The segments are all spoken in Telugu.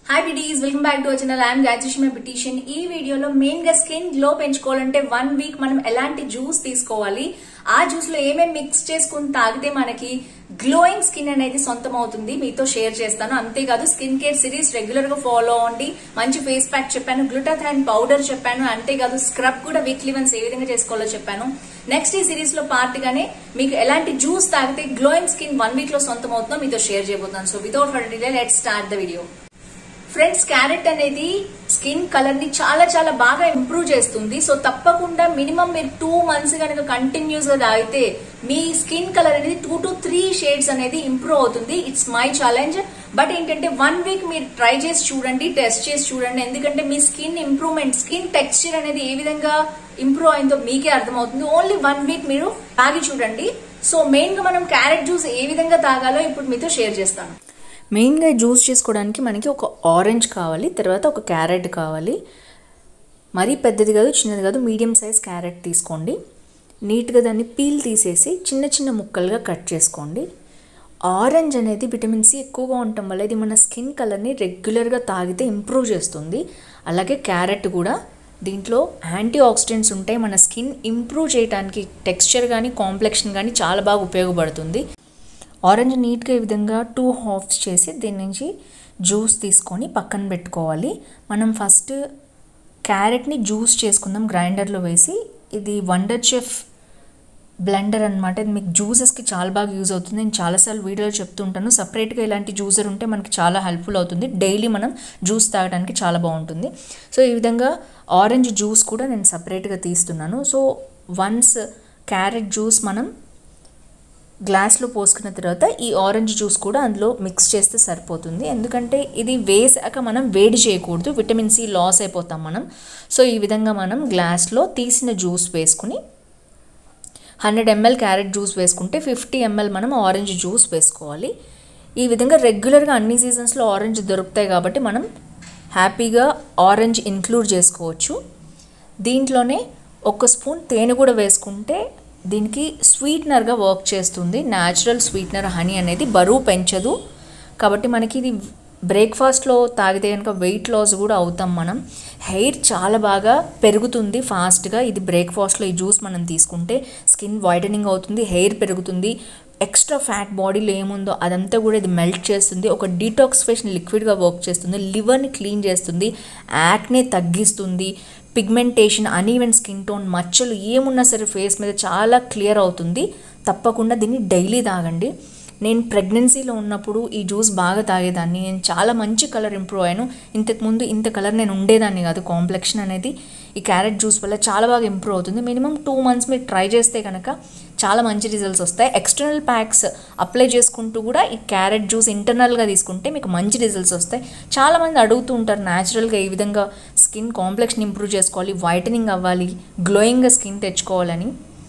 hi buddies welcome back to channel I'm గాయత్రిష్మ పిటిషన్ ఈ వీడియోలో మెయిన్ గా స్కిన్ గ్లో పెంచుకోవాలంటే వన్ వీక్ మనం ఎలాంటి జ్యూస్ తీసుకోవాలి ఆ జ్యూస్ లో ఏమేమి మిక్స్ చేసుకుని తాగితే మనకి గ్లోయింగ్ స్కిన్ అనేది సొంతం అవుతుంది మీతో షేర్ చేస్తాను అంతేకాదు స్కిన్ కేర్ సిరీస్ రెగ్యులర్ గా ఫాలో అవ్వండి మంచి ఫేస్ ప్యాక్ చెప్పాను గ్లూటాథైన్ పౌడర్ చెప్పాను అంతేకాదు స్క్రబ్ కూడా వీక్లీ వన్స్ ఏ విధంగా చేసుకోవాలో చెప్పాను నెక్స్ట్ ఈ సిరీస్ లో పార్ట్ గానే మీకు ఎలాంటి జ్యూస్ తాగితే గ్లోయింగ్ స్కిన్ వన్ వీక్ లో సొంతం అవుతుందో మీతో షేర్ చేయబోతున్నాను so without for delay let start the video friends carrot అనేది స్కిన్ కలర్ ని చాలా చాలా బాగా ఇంప్రూవ్ చేస్తుంది సో తప్పకుండా మినిమం మీరు టూ మంత్స్ కనుక కంటిన్యూస్ గా తాగితే మీ స్కిన్ కలర్ అనేది టూ టు త్రీ షేడ్స్ అనేది ఇంప్రూవ్ అవుతుంది ఇట్స్ మై ఛాలెంజ్ బట్ ఏంటంటే వన్ వీక్ మీరు ట్రై చేసి చూడండి టెస్ట్ చేసి చూడండి ఎందుకంటే మీ స్కిన్ ఇంప్రూవ్మెంట్ స్కిన్ టెక్స్చర్ అనేది ఏ విధంగా ఇంప్రూవ్ అయిందో మీకే అర్థమవుతుంది ఓన్లీ వన్ వీక్ మీరు తాగి చూడండి సో మెయిన్ గా మనం క్యారెట్ జ్యూస్ ఏ విధంగా తాగాలో ఇప్పుడు మీతో షేర్ చేస్తాను మెయిన్గా జ్యూస్ చేసుకోవడానికి మనకి ఒక ఆరెంజ్ కావాలి తర్వాత ఒక క్యారెట్ కావాలి మరీ పెద్దది కాదు చిన్నది కాదు మీడియం సైజ్ క్యారెట్ తీసుకోండి నీట్గా దాన్ని పీల్ తీసేసి చిన్న చిన్న ముక్కలుగా కట్ చేసుకోండి ఆరెంజ్ అనేది విటమిన్ సి ఎక్కువగా ఉండటం వల్ల ఇది మన స్కిన్ కలర్ని రెగ్యులర్గా తాగితే ఇంప్రూవ్ చేస్తుంది అలాగే క్యారెట్ కూడా దీంట్లో యాంటీ ఆక్సిడెంట్స్ ఉంటాయి మన స్కిన్ ఇంప్రూవ్ చేయడానికి టెక్స్చర్ కానీ కాంప్లెక్షన్ కానీ చాలా బాగా ఉపయోగపడుతుంది ఆరెంజ్ నీట్గా ఈ విధంగా టూ హాఫ్స్ చేసి దీని నుంచి జ్యూస్ తీసుకొని పక్కన పెట్టుకోవాలి మనం ఫస్ట్ క్యారెట్ని జ్యూస్ చేసుకుందాం గ్రైండర్లో వేసి ఇది వండర్ చెఫ్ బ్లెండర్ అనమాట ఇది మీకు జ్యూసెస్కి చాలా బాగా యూజ్ అవుతుంది నేను చాలాసార్లు వీడియోలో చెప్తుంటాను సపరేట్గా ఇలాంటి జ్యూసర్ ఉంటే మనకి చాలా హెల్ప్ఫుల్ అవుతుంది డైలీ మనం జ్యూస్ తాగడానికి చాలా బాగుంటుంది సో ఈ విధంగా ఆరెంజ్ జ్యూస్ కూడా నేను సపరేట్గా తీస్తున్నాను సో వన్స్ క్యారెట్ జ్యూస్ మనం గ్లాస్లో పోసుకున్న తర్వాత ఈ ఆరెంజ్ జ్యూస్ కూడా అందులో మిక్స్ చేస్తే సరిపోతుంది ఎందుకంటే ఇది వేసాక మనం వేడి చేయకూడదు విటమిన్ సి లాస్ అయిపోతాం మనం సో ఈ విధంగా మనం గ్లాస్లో తీసిన జ్యూస్ వేసుకుని హండ్రెడ్ ఎంఎల్ క్యారెట్ జ్యూస్ వేసుకుంటే ఫిఫ్టీ ఎంఎల్ మనం ఆరెంజ్ జ్యూస్ వేసుకోవాలి ఈ విధంగా రెగ్యులర్గా అన్ని సీజన్స్లో ఆరెంజ్ దొరుకుతాయి కాబట్టి మనం హ్యాపీగా ఆరెంజ్ ఇంక్లూడ్ చేసుకోవచ్చు దీంట్లోనే ఒక స్పూన్ తేనె కూడా వేసుకుంటే దీనికి స్వీట్నర్గా వర్క్ చేస్తుంది న్యాచురల్ స్వీట్నర్ హనీ అనేది బరువు పెంచదు కాబట్టి మనకి ఇది బ్రేక్ఫాస్ట్లో తాగితే కనుక వెయిట్ లాస్ కూడా అవుతాం మనం హెయిర్ చాలా బాగా పెరుగుతుంది ఫాస్ట్గా ఇది బ్రేక్ఫాస్ట్లో ఈ జ్యూస్ మనం తీసుకుంటే స్కిన్ వైటనింగ్ అవుతుంది హెయిర్ పెరుగుతుంది ఎక్స్ట్రా ఫ్యాట్ బాడీలో ఏముందో అదంతా కూడా ఇది మెల్ట్ చేస్తుంది ఒక డీటాక్సిఫికేషన్ లిక్విడ్గా వర్క్ చేస్తుంది లివర్ని క్లీన్ చేస్తుంది యాక్నే తగ్గిస్తుంది పిగ్మెంటేషన్ అనీవెన్ స్కిన్ టోన్ మచ్చలు ఏమున్నా సరే ఫేస్ మీద చాలా క్లియర్ అవుతుంది తప్పకుండా దీన్ని డైలీ తాగండి నేను ప్రెగ్నెన్సీలో ఉన్నప్పుడు ఈ జ్యూస్ బాగా తాగేదాన్ని నేను చాలా మంచి కలర్ ఇంప్రూవ్ అయ్యాను ఇంతకుముందు ఇంత కలర్ నేను ఉండేదాన్ని కాదు కాంప్లెక్షన్ అనేది ఈ క్యారెట్ జ్యూస్ వల్ల చాలా బాగా ఇంప్రూవ్ అవుతుంది మినిమం టూ మంత్స్ మీరు ట్రై చేస్తే కనుక చాలా మంచి రిజల్ట్స్ వస్తాయి ఎక్స్టర్నల్ ప్యాక్స్ అప్లై చేసుకుంటూ కూడా ఈ క్యారెట్ జ్యూస్ ఇంటర్నల్గా తీసుకుంటే మీకు మంచి రిజల్ట్స్ వస్తాయి చాలామంది అడుగుతూ ఉంటారు న్యాచురల్గా ఈ విధంగా స్కిన్ కాంప్లెక్స్ని ఇంప్రూవ్ చేసుకోవాలి వైటనింగ్ అవ్వాలి గ్లోయింగ్గా స్కిన్ తెచ్చుకోవాలని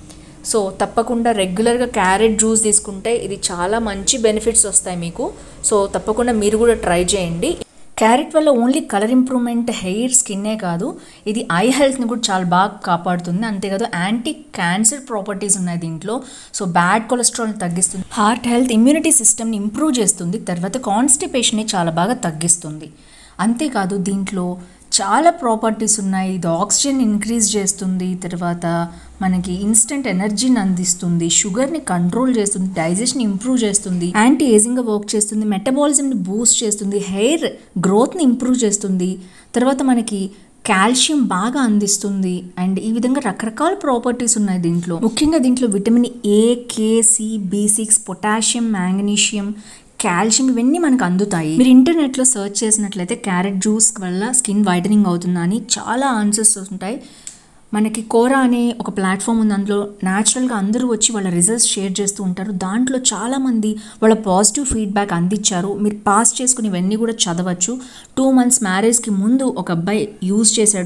సో తప్పకుండా రెగ్యులర్గా క్యారెట్ జ్యూస్ తీసుకుంటే ఇది చాలా మంచి బెనిఫిట్స్ వస్తాయి మీకు సో తప్పకుండా మీరు కూడా ట్రై చేయండి క్యారెట్ వల్ల ఓన్లీ కలర్ ఇంప్రూవ్మెంట్ హెయిర్ స్కిన్నే కాదు ఇది ఐ హెల్త్ని కూడా చాలా బాగా కాపాడుతుంది అంతేకాదు యాంటీ క్యాన్సర్ ప్రాపర్టీస్ ఉన్నాయి దీంట్లో సో బ్యాడ్ కొలెస్ట్రాల్ని తగ్గిస్తుంది హార్ట్ హెల్త్ ఇమ్యూనిటీ సిస్టమ్ని ఇంప్రూవ్ చేస్తుంది తర్వాత కాన్స్టిపేషన్ని చాలా బాగా తగ్గిస్తుంది అంతేకాదు దీంట్లో చాలా ప్రాపర్టీస్ ఉన్నాయి ఇది ఆక్సిజన్ ఇంక్రీజ్ చేస్తుంది తర్వాత మనకి ఇన్స్టెంట్ ఎనర్జీని అందిస్తుంది షుగర్ని కంట్రోల్ చేస్తుంది డైజెషన్ ఇంప్రూవ్ చేస్తుంది యాంటీ ఏజింగ్గా వర్క్ చేస్తుంది మెటబాలిజంని బూస్ట్ చేస్తుంది హెయిర్ గ్రోత్ని ఇంప్రూవ్ చేస్తుంది తర్వాత మనకి కాల్షియం బాగా అందిస్తుంది అండ్ ఈ విధంగా రకరకాల ప్రాపర్టీస్ ఉన్నాయి దీంట్లో ముఖ్యంగా దీంట్లో vitamin A K C B six potassium magnesium calcium ఇవన్నీ మనకు అందుతాయి మీరు ఇంటర్నెట్లో సెర్చ్ చేసినట్లయితే క్యారెట్ జ్యూస్ వల్ల స్కిన్ వైటనింగ్ అవుతుందా అని చాలా ఆన్సర్స్ ఉంటాయి మనకి కోరా అనే ఒక ప్లాట్ఫామ్ ఉంది అందులో న్యాచురల్గా అందరూ వచ్చి వాళ్ళ రిజల్ట్స్ షేర్ చేస్తూ ఉంటారు దాంట్లో చాలామంది వాళ్ళ పాజిటివ్ ఫీడ్బ్యాక్ అందించారు మీరు పాస్ చేసుకుని ఇవన్నీ కూడా చదవచ్చు టూ మంత్స్ మ్యారేజ్కి ముందు ఒక అబ్బాయి యూజ్ చేశాడు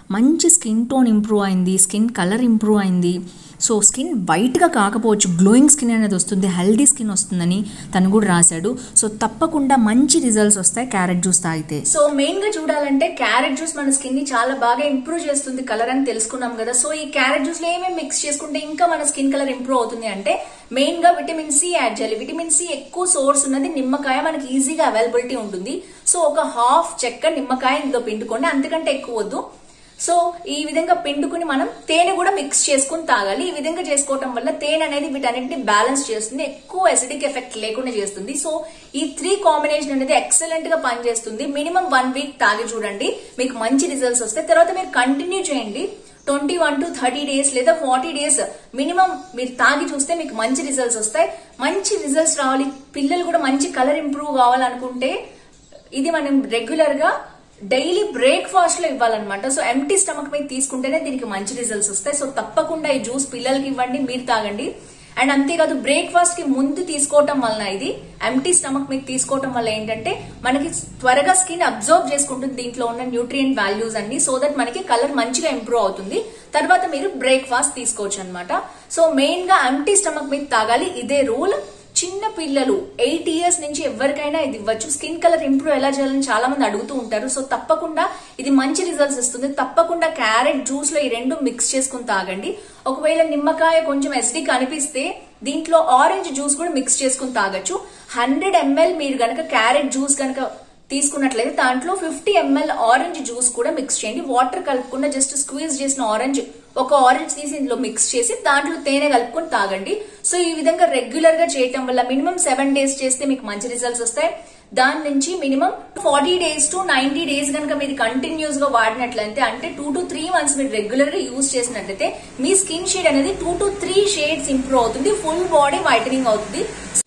మంచి స్కిన్ టోన్ ఇంప్రూవ్ అయింది స్కిన్ కలర్ ఇంప్రూవ్ అయింది సో స్కిన్ వైట్గా కాకపోవచ్చు గ్లోయింగ్ స్కిన్ అనేది వస్తుంది హెల్దీ స్కిన్ వస్తుందని తను కూడా రాశాడు సో తప్పకుండా మంచి రిజల్ట్స్ వస్తాయి క్యారెట్ జ్యూస్ తాగితే సో మెయిన్ గా చూడాలంటే క్యారెట్ జ్యూస్ మన స్కిన్ ని చాలా బాగా ఇంప్రూవ్ చేస్తుంది కలర్ అని తెలుసుకున్నాం కదా సో ఈ క్యారెట్ జ్యూస్ లో ఏమేమి మిక్స్ చేసుకుంటే ఇంకా మన స్కిన్ కలర్ ఇంప్రూవ్ అవుతుంది అంటే మెయిన్ గా విటమిన్ సి యాడ్ చేయాలి విటమిన్ సి ఎక్కువ సోర్స్ ఉన్నది నిమ్మకాయ మనకి ఈజీగా అవైలబిలిటీ ఉంటుంది సో ఒక హాఫ్ చెక్క నిమ్మకాయ ఇందులో పిండుకోండి అంతకంటే ఎక్కువ వద్దు సో ఈ విధంగా పిండుకుని మనం తేనె కూడా మిక్స్ చేసుకుని తాగాలి ఈ విధంగా చేసుకోవటం వల్ల తేనె అనేది వీటన్నిటిని బ్యాలెన్స్ చేస్తుంది ఎక్కువ ఎసిడిక్ ఎఫెక్ట్ లేకుండా చేస్తుంది సో ఈ త్రీ కాంబినేషన్ అనేది ఎక్సలెంట్ గా పనిచేస్తుంది మినిమం వన్ వీక్ తాగి చూడండి మీకు మంచి రిజల్ట్స్ వస్తాయి తర్వాత మీరు కంటిన్యూ చేయండి twenty one to thirty days లేదా ఫార్టీ డేస్ మినిమం మీరు తాగి చూస్తే మీకు మంచి రిజల్ట్స్ వస్తాయి మంచి రిజల్ట్స్ రావాలి పిల్లలు కూడా మంచి కలర్ ఇంప్రూవ్ కావాలనుకుంటే ఇది మనం రెగ్యులర్ గా డైలీ బ్రేక్ఫాస్ట్ లో ఇవ్వాలన్నమాట సో ఎంటీ స్టమక్ మీద తీసుకుంటేనే దీనికి మంచి రిజల్ట్స్ వస్తాయి సో తప్పకుండా ఈ జ్యూస్ పిల్లలకి ఇవ్వండి మీరు తాగండి అండ్ అంతేకాదు బ్రేక్ఫాస్ట్ కి ముందు తీసుకోవటం వలన ఇది ఎంటీ స్టమక్ మీద తీసుకోవటం వల్ల ఏంటంటే మనకి త్వరగా స్కిన్ అబ్జర్వ్ చేసుకుంటుంది దీంట్లో ఉన్న న్యూట్రియంట్ వాల్యూస్ అన్ని సో దట్ మనకి కలర్ మంచిగా ఇంప్రూవ్ అవుతుంది తర్వాత మీరు బ్రేక్ఫాస్ట్ తీసుకోవచ్చు అనమాట సో మెయిన్ గా ఎంటీ స్టమక్ మీద తాగాలి ఇదే రూల్ చిన్న పిల్లలు ఎయిట్ ఇయర్స్ నుంచి ఎవరికైనా ఇది ఇవ్వచ్చు స్కిన్ కలర్ ఇంప్రూవ్ ఎలా చేయాలని చాలా మంది అడుగుతూ ఉంటారు సో తప్పకుండా ఇది మంచి రిజల్ట్స్ ఇస్తుంది తప్పకుండా క్యారెట్ జ్యూస్ లో ఈ రెండు మిక్స్ చేసుకుని తాగండి ఒకవేళ నిమ్మకాయ కొంచెం ఎసిడిక్ అనిపిస్తే దీంట్లో ఆరెంజ్ జ్యూస్ కూడా మిక్స్ చేసుకుని తాగొచ్చు హండ్రెడ్ ఎంఎల్ మీరు గనక క్యారెట్ జ్యూస్ గనక తీసుకున్నట్లయితే దాంట్లో ఫిఫ్టీ ఎంఎల్ ఆరెంజ్ జ్యూస్ కూడా మిక్స్ చేయండి వాటర్ కలుపుకుండా జస్ట్ స్క్వీజ్ చేసిన ఆరెంజ్ ఒక ఆరెంజ్ తీసి ఇందులో మిక్స్ చేసి దాంట్లో తేనె కలుపుకొని తాగండి సో ఈ విధంగా రెగ్యులర్ గా చేయటం వల్ల మినిమం సెవెన్ డేస్ చేస్తే మీకు మంచి రిజల్ట్స్ వస్తాయి దాని నుంచి minimum forty days to ninety days కనుక మీరు కంటిన్యూస్ గా వాడినట్లయితే అంటే టూ టు త్రీ మంత్స్ మీరు రెగ్యులర్ గా యూజ్ చేసినట్లయితే మీ స్కిన్ షేడ్ అనేది two to three shades improve అవుతుంది ఫుల్ బాడీ వైటనింగ్ అవుతుంది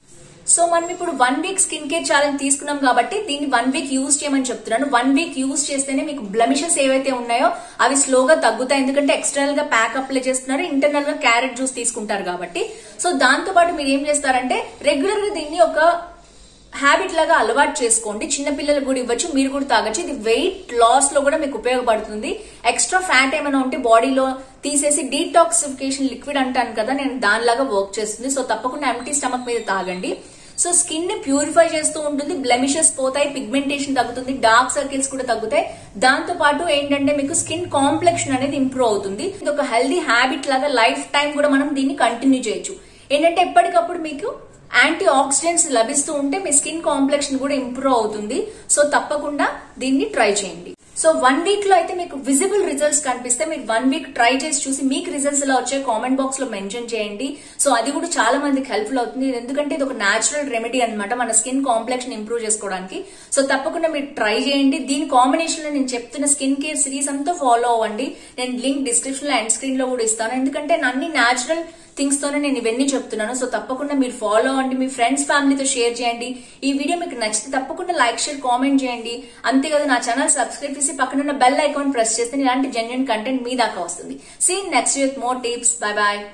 సో మనం ఇప్పుడు one week skin care challenge తీసుకున్నాం కాబట్టి దీన్ని వన్ వీక్ యూజ్ చేయమని చెప్తున్నాను వన్ వీక్ యూజ్ చేస్తేనే మీకు బ్లమిషెస్ ఏవైతే ఉన్నాయో అవి స్లోగా తగ్గుతాయి ఎందుకంటే ఎక్స్టర్నల్ గా ప్యాక్ అప్లై చేస్తున్నారు ఇంటర్నల్ గా క్యారెట్ జ్యూస్ తీసుకుంటారు కాబట్టి సో దాంతో పాటు మీరు ఏం చేస్తారంటే రెగ్యులర్ గా దీన్ని ఒక హ్యాబిట్ లాగా అలవాటు చేసుకోండి చిన్న పిల్లలకు కూడా ఇవ్వచ్చు మీరు కూడా తాగొచ్చు ఇది వెయిట్ లాస్ లో కూడా మీకు ఉపయోగపడుతుంది ఎక్స్ట్రా ఫ్యాట్ ఏమైనా ఉంటే బాడీలో తీసేసి డీటాక్సిఫికేషన్ లిక్విడ్ అంటాను కదా నేను దానిలాగా వర్క్ చేస్తుంది సో తప్పకుండా ఎంటీ స్టమక్ మీద తాగండి సో స్కిన్ ని ప్యూరిఫై చేస్తూ ఉంటుంది బ్లెమిషెస్ పోతాయి పిగ్మెంటేషన్ తగ్గుతుంది డార్క్ సర్కిల్స్ కూడా తగ్గుతాయి దాంతో పాటు ఏంటంటే మీకు స్కిన్ కాంప్లెక్షన్ అనేది ఇంప్రూవ్ అవుతుంది ఇది ఒక హెల్దీ హ్యాబిట్ లాగా లైఫ్ టైం కూడా మనం దీన్ని కంటిన్యూ చేయొచ్చు ఏంటంటే ఎప్పటికప్పుడు మీకు యాంటీ ఆక్సిడెంట్స్ లభిస్తూ ఉంటే మీ స్కిన్ కాంప్లెక్షన్ కూడా ఇంప్రూవ్ అవుతుంది సో తప్పకుండా దీన్ని ట్రై చేయండి సో వన్ వీక్ లో అయితే మీకు విజిబుల్ రిజల్ట్స్ కనిపిస్తే మీరు వన్ వీక్ ట్రై చేసి చూసి మీకు రిజల్ట్స్ ఎలా వచ్చాయి కామెంట్ బాక్స్ లో మెన్షన్ చేయండి సో అది కూడా చాలా మందికి హెల్ప్ఫుల్ అవుతుంది ఎందుకంటే ఇది ఒక నేచురల్ రెమెడీ అనమాట మన స్కిన్ కాంప్లెక్షన్ ఇంప్రూవ్ చేసుకోవడానికి సో తప్పకుండా మీరు ట్రై చేయండి దీని కాంబినేషన్ లో నేను చెప్తున్న స్కిన్ కేర్ సిరీస్ అంతా ఫాలో అవ్వండి నేను లింక్ డిస్క్రిప్షన్ లో అండ్ స్క్రీన్ లో కూడా ఇస్తాను ఎందుకంటే అన్ని నేచురల్ థింగ్స్ తోనే నేను ఇవన్నీ చెప్తున్నాను సో తప్పకుండా మీరు ఫాలో అవ్వండి మీ ఫ్రెండ్స్ ఫ్యామిలీతో షేర్ చేయండి ఈ వీడియో మీకు నచ్చితే తప్పకుండా లైక్ షేర్ కామెంట్ చేయండి అంతేకాదు నా ఛానల్ సబ్స్క్రైబ్ చేసి పక్కన ఉన్న బెల్ ఐకాన్ ప్రెస్ చేస్తే ఇలాంటి జెన్యున్ కంటెంట్ మీ దాకా వస్తుంది see next with more tips bye bye